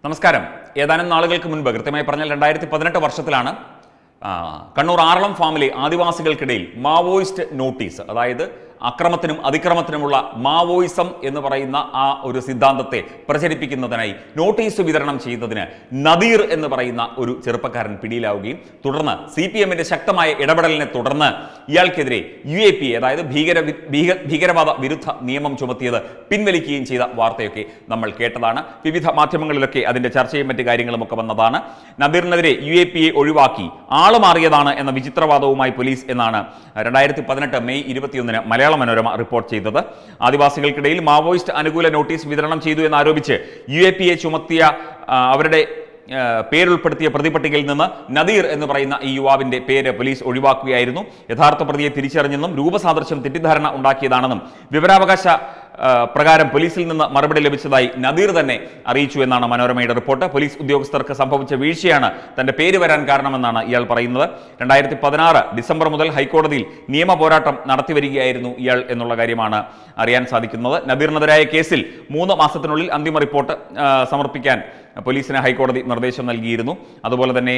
നമസ്കാരം ഏതാനും നാളുകൾക്ക് മുൻപ് കൃത്യമായി പറഞ്ഞാൽ രണ്ടായിരത്തി പതിനെട്ട് വർഷത്തിലാണ് ആ, കണ്ണൂർ ആറളം ഫാമിലെ ആദിവാസികൾക്കിടയിൽ മാവോയിസ്റ്റ് നോട്ടീസ് അതായത് അക്രമത്തിനും അതിക്രമത്തിനുമുള്ള മാവോയിസം എന്ന് പറയുന്ന ആ ഒരു സിദ്ധാന്തത്തെ പ്രചരിപ്പിക്കുന്നതിനായി നോട്ടീസ് വിതരണം ചെയ്യുന്നതിന് നദീർ എന്ന് പറയുന്ന ഒരു ചെറുപ്പക്കാരൻ പിടിയിലാവുകയും തുടർന്ന് സി പി എമ്മിന്റെ ശക്തമായ ഇടപെടലിനെ തുടർന്ന് ഇയാൾക്കെതിരെ യു എ പി അതായത് ഭീകര വി- ഭീക- ഭീകരവാദ വിരുദ്ധ നിയമം ചുമത്തിയത് പിൻവലിക്കുകയും ചെയ്ത വാർത്തയൊക്കെ നമ്മൾ കേട്ടതാണ് വിവിധ മാധ്യമങ്ങളിലൊക്കെ അതിന്റെ ചർച്ചയും മറ്റു കാര്യങ്ങളും ഒക്കെ വന്നതാണ് നദീറിനെതിരെ യു എ പിയെ ഒഴിവാക്കി ആള് മാറിയതാണ് എന്ന വിചിത്രവാദവുമായി പോലീസ് എന്നാണ് രണ്ടായിരത്തി പതിനെട്ട് മെയ് ഇരുപത്തിയൊന്നിന് മലയാള മനോരമ റിപ്പോർട്ട് ചെയ്തത് ആദിവാസികൾക്കിടയിൽ മാവോയിസ്റ്റ് അനുകൂല നോട്ടീസ് വിതരണം ചെയ്തു എന്നാരോപിച്ച് യു എ പിയെ ചുമത്തിയ ആ, അവരുടെ ആ, പേരുൾപ്പെടുത്തിയ പ്രതിപട്ടികയിൽ നിന്ന് നദീർ എന്ന് പറയുന്ന ഈ യുവാവിന്റെ പേര് പോലീസ് ഒഴിവാക്കുകയായിരുന്നു യഥാർത്ഥ പ്രതിയെ തിരിച്ചറിഞ്ഞെന്നും രൂപസാദൃശ്യം തെറ്റിദ്ധാരണ ഉണ്ടാക്കിയതാണെന്നും വിവരാവകാശ ആ, പ്രകാരം പോലീസിൽ നിന്ന് മറുപടി ലഭിച്ചതായി നദീർ തന്നെ അറിയിച്ചു എന്നാണ് മനോരമയുടെ റിപ്പോർട്ട് പോലീസ് ഉദ്യോഗസ്ഥർക്ക് സംഭവിച്ച വീഴ്ചയാണ് തന്റെ പേര് വരാൻ കാരണമെന്നാണ് ഇയാൾ പറയുന്നത് രണ്ടായിരത്തി പതിനാറ് ഡിസംബർ മുതൽ ഹൈക്കോടതിയിൽ നിയമ പോരാട്ടം നടത്തിവരികയായിരുന്നു ഇയാൾ എന്നുള്ള കാര്യമാണ് അറിയാൻ സാധിക്കുന്നത് നദീറിനെതിരായ കേസിൽ മൂന്ന് മാസത്തിനുള്ളിൽ അന്തിമ റിപ്പോർട്ട് ആ, സമർപ്പിക്കാൻ പോലീസിന് ഹൈക്കോടതി നിർദ്ദേശം നൽകിയിരുന്നു അതുപോലെ തന്നെ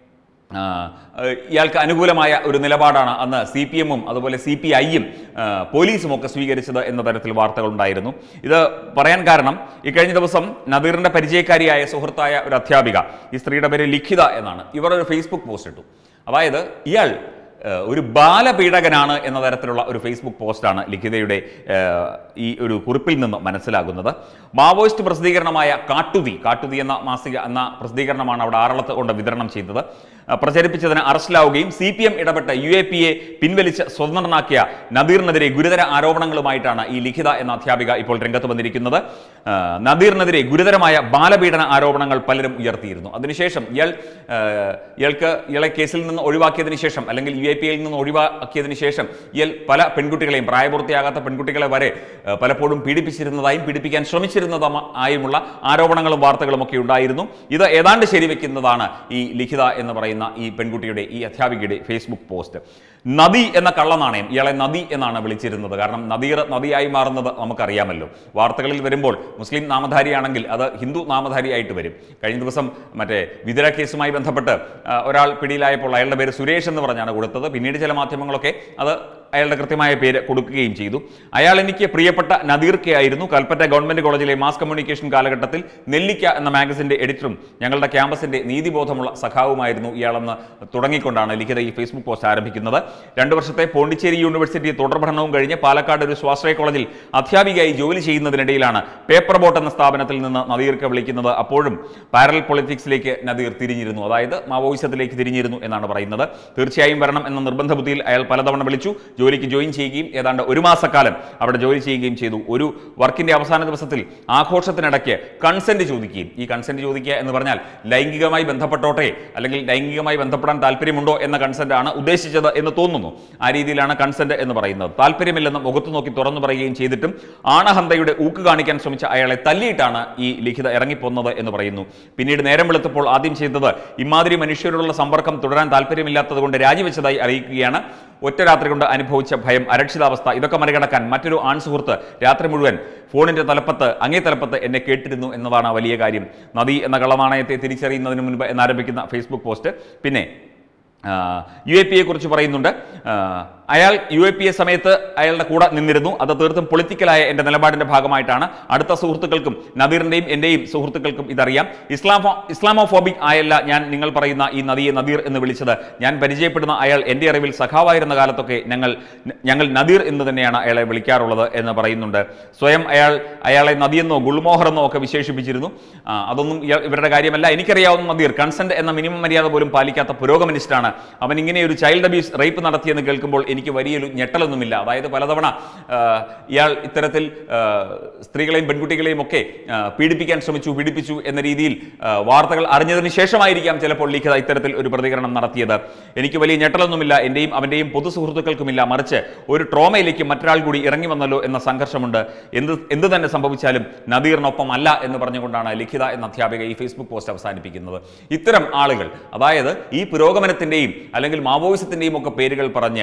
ആ, ഏഹ് ഇയാൾക്ക് അനുകൂലമായ ഒരു നിലപാടാണ് അന്ന് സി പി എമ്മും അതുപോലെ സി പി ഐയും പോലീസും ഒക്കെ സ്വീകരിച്ചത് എന്ന തരത്തിൽ വാർത്തകളുണ്ടായിരുന്നു ഇത് പറയാൻ കാരണം ഈ കഴിഞ്ഞ ദിവസം നദീറിന്റെ പരിചയക്കാരിയായ സുഹൃത്തായ ഒരു അധ്യാപിക ഈ സ്ത്രീയുടെ പേര് ലിഖിത എന്നാണ് ഇവർ ഒരു ഫേസ്ബുക്ക് പോസ്റ്റ് ഇട്ടു അതായത് ഇയാൾ ഏഹ് ഒരു ബാലപീഡകനാണ് എന്ന തരത്തിലുള്ള ഒരു ഫേസ്ബുക്ക് പോസ്റ്റാണ് ലിഖിതയുടെ ഏഹ് ഈ ഒരു കുറിപ്പിൽ നിന്ന് മനസ്സിലാകുന്നത് മാവോയിസ്റ്റ് പ്രസിദ്ധീകരണമായ കാട്ടുതി കാട്ടുതി എന്ന മാസിക എന്ന പ്രസിദ്ധീകരണമാണ് അവിടെ ആറളത്ത് കൊണ്ട് വിതരണം ചെയ്തത് അഹ് പ്രചരിപ്പിച്ചതിന് അറസ്റ്റിലാവുകയും സി പി എം ഇടപെട്ട് യു എ പി എ പിൻവലിച്ച് സ്വതന്ത്രനാക്കിയ നദീറിനെതിരെ ഗുരുതര ആരോപണങ്ങളുമായിട്ടാണ് ഈ ലിഖിത എന്ന അധ്യാപിക ഇപ്പോൾ രംഗത്ത് വന്നിരിക്കുന്നത് ആഹ് നദീറിനെതിരെ ഗുരുതരമായ ബാലപീഡന ആരോപണങ്ങൾ പലരും ഉയർത്തിയിരുന്നു അതിനുശേഷം ഇയാൾ ആഹ് ഇയാൾക്ക് ഇയാളെ കേസിൽ നിന്ന് ഒഴിവാക്കിയതിന് ശേഷം അല്ലെങ്കിൽ യു എ പി യിൽ നിന്ന് ഒഴിവാക്കിയതിന് ശേഷം ഇയാൾ പല പെൺകുട്ടികളെയും പ്രായപൂർത്തിയാകാത്ത പെൺകുട്ടികളെ വരെ ആഹ് പലപ്പോഴും പീഡിപ്പിച്ചിരുന്നതായും പീഡിപ്പിക്കാൻ ശ്രമിച്ചിരുന്നതുമായുമുള്ള ആരോപണങ്ങളും വാർത്തകളും ഒക്കെ ഉണ്ടായിരുന്നു ഇത് ഏതാണ്ട് ശരിവെക്കുന്നതാണ് ഈ ലിഖിത എന്ന് പറയുന്ന ഈ പെൺകുട്ടിയുടെ ഈ അധ്യാപികയുടെ ഫേസ്ബുക്ക് പോസ്റ്റ് നദി എന്ന കള്ളനാണയം ഇയാളെ നദി എന്നാണ് വിളിച്ചിരുന്നത് കാരണം നദീർ നദിയായി മാറുന്നത് നമുക്കറിയാമല്ലോ വാർത്തകളിൽ വരുമ്പോൾ മുസ്ലിം നാമധാരിയാണെങ്കിൽ അത് ഹിന്ദു നാമധാരിയായിട്ട് വരും കഴിഞ്ഞ ദിവസം മറ്റേ വിതുര കേസുമായി ബന്ധപ്പെട്ട് ആ, ഒരാൾ പിടിയിലായപ്പോൾ അയാളുടെ പേര് സുരേഷ് എന്ന് പറഞ്ഞാണ് കൊടുത്തത് പിന്നീട് ചില മാധ്യമങ്ങളൊക്കെ അത് അയാളുടെ കൃത്യമായ പേര് കൊടുക്കുകയും ചെയ്തു അയാൾ എനിക്ക് പ്രിയപ്പെട്ട നദീർ കെ ആയിരുന്നു കൽപ്പറ്റ ഗവൺമെന്റ് കോളേജിലെ മാസ് കമ്മ്യൂണിക്കേഷൻ കാലഘട്ടത്തിൽ നെല്ലിക്ക എന്ന മാഗസിന്റെ എഡിറ്ററും ഞങ്ങളുടെ ക്യാമ്പസിന്റെ നീതിബോധമുള്ള സഖാവുമായിരുന്നു ഇയാളെന്ന് തുടങ്ങിക്കൊണ്ടാണ് ലിഖിത ഈ ഫേസ്ബുക്ക് പോസ്റ്റ് ആരംഭിക്കുന്നത് രണ്ടു വർഷത്തെ പോണ്ടിച്ചേരി യൂണിവേഴ്സിറ്റി തുടർ പഠനവും കഴിഞ്ഞ് പാലക്കാട് ഒരു സ്വാശ്രയ കോളേജിൽ അധ്യാപികയായി ജോലി ചെയ്യുന്നതിനിടയിലാണ് പേപ്പർ ബോട്ട് എന്ന സ്ഥാപനത്തിൽ നിന്ന് നദീർക്ക് വിളിക്കുന്നത് അപ്പോഴും പാരൽ പൊളിറ്റിക്സിലേക്ക് നദീർ തിരിഞ്ഞിരുന്നു അതായത് മാവോയിസത്തിലേക്ക് തിരിഞ്ഞിരുന്നു എന്നാണ് പറയുന്നത് തീർച്ചയായും വരണം എന്ന നിർബന്ധ ബുദ്ധിയിൽ അയാൾ പലതവണ വിളിച്ചു ജോലിക്ക് ജോയിൻ ചെയ്യുകയും ഏതാണ്ട് ഒരു മാസക്കാലം അവിടെ ജോലി ചെയ്യുകയും ചെയ്തു ഒരു വർക്കിന്റെ അവസാന ദിവസത്തിൽ ആഘോഷത്തിനിടയ്ക്ക് കൺസെന്റ് ചോദിക്കുകയും ഈ കൺസെന്റ് ചോദിക്കുക എന്ന് പറഞ്ഞാൽ ലൈംഗികമായി ബന്ധപ്പെട്ടോട്ടെ അല്ലെങ്കിൽ ലൈംഗികമായി ബന്ധപ്പെടാൻ താല്പര്യമുണ്ടോ എന്ന കൺസെന്റ് ആണ് ഉദ്ദേശിച്ചത് എന്ന് തോന്നുന്നു ആ രീതിയിലാണ് കൺസെന്റ് എന്ന് പറയുന്നത് താല്പര്യമില്ലെന്ന് മുഖത്ത് നോക്കി തുറന്നു പറയുകയും ചെയ്തിട്ടും ആണഹന്തയുടെ ഊക്ക് കാണിക്കാൻ ശ്രമിച്ച അയാളെ തല്ലിയിട്ടാണ് ഈ ലിഖിത ഇറങ്ങിപ്പോന്നത് എന്ന് പറയുന്നു പിന്നീട് നേരം വെളുത്തപ്പോൾ ആദ്യം ചെയ്തത് ഇമാതിരി മനുഷ്യരോടുള്ള സമ്പർക്കം തുടരാൻ താല്പര്യമില്ലാത്തത് കൊണ്ട് രാജിവെച്ചതായി അറിയിക്കുകയാണ് ഒറ്റ രാത്രി കൊണ്ട് അനുഭവിച്ച ഭയം അരക്ഷിതാവസ്ഥ ഇതൊക്കെ മറികടക്കാൻ മറ്റൊരു ആൺ സുഹൃത്ത് രാത്രി മുഴുവൻ ഫോണിന്റെ തലപ്പത്ത് അങ്ങേ തലപ്പത്ത് എന്നെ കേട്ടിരുന്നു എന്നതാണ് വലിയ കാര്യം നദി എന്ന കള്ളനാണയത്തെ തിരിച്ചറിയുന്നതിന് മുൻപ് എന്നാരംഭിക്കുന്ന ഫേസ്ബുക്ക് പോസ്റ്റ് പിന്നെ യു എ പിയെ കുറിച്ച് പറയുന്നുണ്ട് ആ, അയാൾ യു എ പി എ സമയത്ത് അയാളുടെ കൂടെ നിന്നിരുന്നു അത് തീർത്തും പൊളിറ്റിക്കലായ എൻ്റെ നിലപാടിന്റെ ഭാഗമായിട്ടാണ് അടുത്ത സുഹൃത്തുക്കൾക്കും നദീറിന്റെയും എൻ്റെയും സുഹൃത്തുക്കൾക്കും ഇതറിയാം ഇസ്ലാമോ ഇസ്ലാമോഫോബിക് ആയല്ല ഞാൻ നിങ്ങൾ പറയുന്ന ഈ നദിയെ നദീർ എന്ന് വിളിച്ചത് ഞാൻ പരിചയപ്പെടുന്ന അയാൾ എൻ്റെ അറിവിൽ സഖാവായിരുന്ന കാലത്തൊക്കെ ഞങ്ങൾ ഞങ്ങൾ നദീർ എന്ന് തന്നെയാണ് അയാളെ വിളിക്കാറുള്ളത് എന്ന് പറയുന്നുണ്ട് സ്വയം അയാൾ അയാളെ നദിയെന്നോ ഗുൾമോഹർ എന്നോ ഒക്കെ വിശേഷിപ്പിച്ചിരുന്നു ആ, അതൊന്നും ഇയാൾ ഇവരുടെ കാര്യമല്ല എനിക്കറിയാവുന്ന നദീർ കൺസെന്റ് എന്ന മിനിമം മര്യാദ പോലും പാലിക്കാത്ത പുരോഗമനിസ്റ്റാണ് അവൻ ഇങ്ങനെ ഒരു ചൈൽഡ് അബ്യൂസ് റേപ്പ് നടത്തിയെന്ന് കേൾക്കുമ്പോൾ എനിക്ക് വലിയൊരു ഞെട്ടലൊന്നുമില്ല അതായത് പലതവണ ആ, ഇയാൾ ഇത്തരത്തിൽ ആ, സ്ത്രീകളെയും പെൺകുട്ടികളെയും ഒക്കെ ആ, പീഡിപ്പിക്കാൻ ശ്രമിച്ചു പീഡിപ്പിച്ചു എന്ന രീതിയിൽ ആ, വാർത്തകൾ അറിഞ്ഞതിന് ശേഷമായിരിക്കാം ചിലപ്പോൾ ലിഖിത ഇത്തരത്തിൽ ഒരു പ്രതികരണം നടത്തിയത് എനിക്ക് വലിയ ഞെട്ടലൊന്നുമില്ല എൻ്റെയും അവൻ്റെയും പൊതു സുഹൃത്തുക്കൾക്കുമില്ല മറിച്ച് ഒരു ട്രോമയിലേക്ക് മറ്റൊരാൾ കൂടി ഇറങ്ങി വന്നല്ലോ എന്ന സംഘർഷമുണ്ട് എന്ത് എന്ത് തന്നെ സംഭവിച്ചാലും നദീറിനൊപ്പം അല്ല എന്ന് പറഞ്ഞുകൊണ്ടാണ് ലിഖിത എന്ന അധ്യാപിക ഈ ഫേസ്ബുക്ക് പോസ്റ്റ് അവസാനിപ്പിക്കുന്നത് ഇത്തരം ആളുകൾ അതായത് ഈ പുരോഗമനത്തിന്റെയും അല്ലെങ്കിൽ മാവോയിസത്തിന്റെയും ഒക്കെ പേരുകൾ പറഞ്ഞ് ഇവിടെ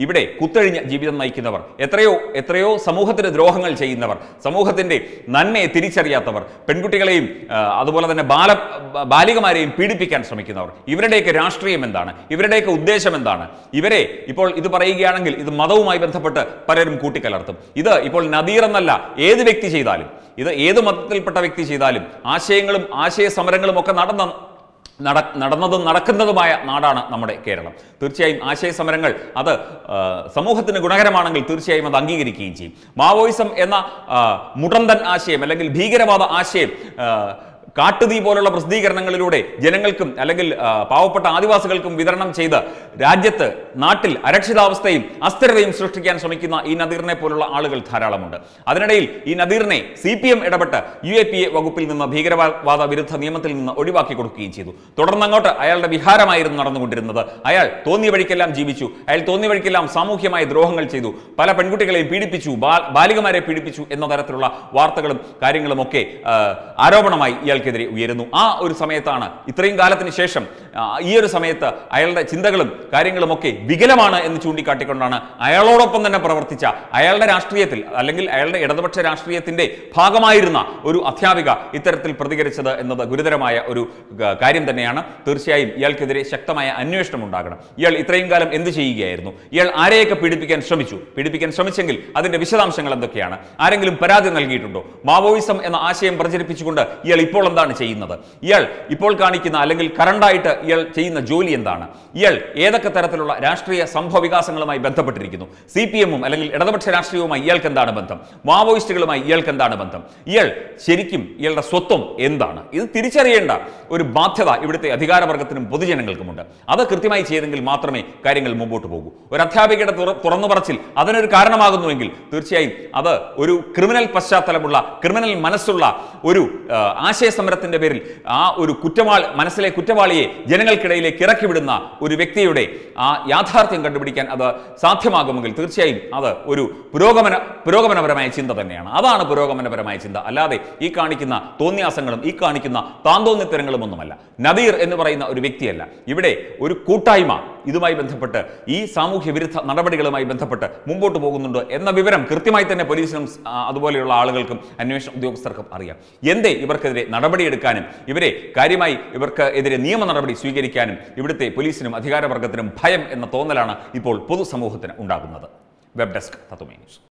ഇവിടെ കുത്തഴിഞ്ഞ ജീവിതം നയിക്കുന്നവർ എത്രയോ എത്രയോ സമൂഹത്തിന് ദ്രോഹങ്ങൾ ചെയ്യുന്നവർ സമൂഹത്തിന്റെ നന്മയെ തിരിച്ചറിയാത്തവർ പെൺകുട്ടികളെയും ആ, അതുപോലെ തന്നെ ബാല ബാലികമാരെയും പീഡിപ്പിക്കാൻ ശ്രമിക്കുന്നവർ ഇവരുടെയൊക്കെ രാഷ്ട്രീയം എന്താണ് ഇവരുടെയൊക്കെ ഉദ്ദേശം എന്താണ് ഇവരെ ഇപ്പോൾ ഇത് പറയുകയാണെങ്കിൽ ഇത് മതവുമായി ബന്ധപ്പെട്ട് പലരും കൂട്ടിക്കലർത്തും ഇത് ഇപ്പോൾ നദീർ എന്നല്ല ഏത് വ്യക്തി ചെയ്താലും ഇത് ഏത് മതത്തിൽപ്പെട്ട വ്യക്തി ചെയ്താലും ആശയങ്ങളും ആശയ സമരങ്ങളും ഒക്കെ നടന്ന നട നടന്നതും നടക്കുന്നതുമായ നാടാണ് നമ്മുടെ കേരളം തീർച്ചയായും ആശയ സമരങ്ങൾ അത് ആ, സമൂഹത്തിന് ഗുണകരമാണെങ്കിൽ തീർച്ചയായും അത് അംഗീകരിക്കുകയും ചെയ്യും മാവോയിസം എന്ന ആ, മുടന്തൻ ആശയം അല്ലെങ്കിൽ ഭീകരവാദ ആശയം ആ, കാട്ടുതീ പോലുള്ള പ്രസിദ്ധീകരണങ്ങളിലൂടെ ജനങ്ങൾക്കും അല്ലെങ്കിൽ ആ, പാവപ്പെട്ട ആദിവാസികൾക്കും വിതരണം ചെയ്ത് രാജ്യത്ത് നാട്ടിൽ അരക്ഷിതാവസ്ഥയും അസ്ഥിരതയും സൃഷ്ടിക്കാൻ ശ്രമിക്കുന്ന ഈ നദീറിനെ പോലുള്ള ആളുകൾ ധാരാളമുണ്ട് അതിനിടയിൽ ഈ നദീറിനെ സി പി എം ഇടപെട്ട് യു എ പി എ വകുപ്പിൽ നിന്ന് ഭീകരവാദ വിരുദ്ധ നിയമത്തിൽ നിന്ന് ഒഴിവാക്കി കൊടുക്കുകയും ചെയ്തു തുടർന്നങ്ങോട്ട് അയാളുടെ വിഹാരമായിരുന്നു നടന്നുകൊണ്ടിരുന്നത് അയാൾ തോന്നിയ വഴിക്കെല്ലാം ജീവിച്ചു അയാൾ തോന്നിയ വഴിക്കെല്ലാം സാമൂഹ്യമായ ദ്രോഹങ്ങൾ ചെയ്തു പല പെൺകുട്ടികളെയും പീഡിപ്പിച്ചു ബാ- ബാലികമാരെ പീഡിപ്പിച്ചു എന്ന തരത്തിലുള്ള വാർത്തകളും കാര്യങ്ങളും ഒക്കെ ആ, ആരോപണമായി ഇയാൾക്കെതിരെ ഉയരുന്നു ആ ഒരു സമയത്താണ് ഇത്രയും കാലത്തിന് ശേഷം ആ, ഈ ഒരു സമയത്ത് അയാളുടെ ചിന്തകളും കാര്യങ്ങളും ഒക്കെ വികലമാണ് എന്ന് ചൂണ്ടിക്കാട്ടിക്കൊണ്ടാണ് അയാളോടൊപ്പം തന്നെ പ്രവർത്തിച്ച അയാളുടെ രാഷ്ട്രീയത്തിൽ അല്ലെങ്കിൽ അയാളുടെ ഇടതുപക്ഷ രാഷ്ട്രീയത്തിന്റെ ഭാഗമായിരുന്ന ഒരു അധ്യാപിക ഇത്തരത്തിൽ പ്രതികരിച്ചത് എന്നത് ഗുരുതരമായ ഒരു ഗ- കാര്യം തന്നെയാണ് തീർച്ചയായും ഇയാൾക്കെതിരെ ശക്തമായ അന്വേഷണം ഉണ്ടാകണം ഇയാൾ ഇത്രയും കാലം എന്ത് ചെയ്യുകയായിരുന്നു ഇയാൾ ആരെയൊക്കെ പീഡിപ്പിക്കാൻ ശ്രമിച്ചു പീഡിപ്പിക്കാൻ ശ്രമിച്ചെങ്കിൽ അതിന്റെ വിശദാംശങ്ങൾ എന്തൊക്കെയാണ് ആരെങ്കിലും പരാതി നൽകിയിട്ടുണ്ടോ മാവോയിസം എന്ന ആശയം പ്രചരിപ്പിച്ചുകൊണ്ട് ഇയാൾ ഇപ്പോൾ എന്താണ് ചെയ്യുന്നത് ഇയാൾ ഇപ്പോൾ കാണിക്കുന്ന അല്ലെങ്കിൽ കറണ്ടായിട്ട് ഇയാൾ ചെയ്യുന്ന ജോലി എന്താണ് ഇയാൾ ഏതൊക്കെ തരത്തിലുള്ള രാഷ്ട്രീയ സംഭവ വികാസങ്ങളുമായി ബന്ധപ്പെട്ടിരിക്കുന്നു സി പി എമ്മും അല്ലെങ്കിൽ ഇടതുപക്ഷ രാഷ്ട്രീയവുമായി ഇയാൾക്ക് എന്താണ് ബന്ധം മാവോയിസ്റ്റുകളുമായി ഇയാൾക്ക് എന്താണ് ബന്ധം ഇയാൾ ശരിക്കും ഇയാളുടെ സ്വത്വം എന്താണ് ഇത് തിരിച്ചറിയേണ്ട ഒരു ബാധ്യത ഇവിടുത്തെ അധികാരവർഗത്തിനും പൊതുജനങ്ങൾക്കുമുണ്ട് അത് കൃത്യമായി ചെയ്തെങ്കിൽ മാത്രമേ കാര്യങ്ങൾ മുമ്പോട്ട് പോകൂ ഒരു അധ്യാപികയുടെ തുറ- തുറന്നു പറച്ചിൽ അതിനൊരു കാരണമാകുന്നുവെങ്കിൽ തീർച്ചയായും അത് ഒരു ക്രിമിനൽ പശ്ചാത്തലമുള്ള ക്രിമിനൽ മനസ്സുള്ള ഒരു ആ, ആശയ സമരത്തിന്റെ പേരിൽ ആ ഒരു കുറ്റവാളി മനസ്സിലെ കുറ്റവാളിയെ ജനങ്ങൾക്കിടയിലേക്ക് ഇറക്കി വിടുന്ന ഒരു വ്യക്തിയുടെ ആ യാഥാർത്ഥ്യം കണ്ടുപിടിക്കാൻ അത് സാധ്യമാകുമെങ്കിൽ തീർച്ചയായും അത് ഒരു പുരോഗമന പുരോഗമനപരമായ ചിന്ത തന്നെയാണ് അതാണ് പുരോഗമനപരമായ ചിന്ത അല്ലാതെ ഈ കാണിക്കുന്ന തോന്നിയാസങ്ങളും ഈ കാണിക്കുന്ന താന്തോന്നിത്തരങ്ങളും ഒന്നുമല്ല നദീർ എന്ന് പറയുന്ന ഒരു വ്യക്തിയല്ല ഇവിടെ ഒരു കൂട്ടായ്മ ഇതുമായി ബന്ധപ്പെട്ട് ഈ സാമൂഹ്യ വിരുദ്ധ നടപടികളുമായി ബന്ധപ്പെട്ട് മുമ്പോട്ട് പോകുന്നുണ്ട് എന്ന വിവരം കൃത്യമായി തന്നെ പോലീസിനും ആ, അതുപോലെയുള്ള ആളുകൾക്കും അന്വേഷണ ഉദ്യോഗസ്ഥർക്കും അറിയാം എന്തേ ഇവർക്കെതിരെ നടപടിയെടുക്കാനും ഇവരെ കാര്യമായി ഇവർക്ക് എതിരെ നിയമ നടപടി സ്വീകരിക്കാനും ഇവിടുത്തെ പോലീസിനും അധികാരവർഗത്തിനും ഭയം എന്ന തോന്നലാണ് ഇപ്പോൾ പൊതുസമൂഹത്തിന് ഉണ്ടാകുന്നത് വെബ് ഡെസ്ക് തത്വമേ ന്യൂസ്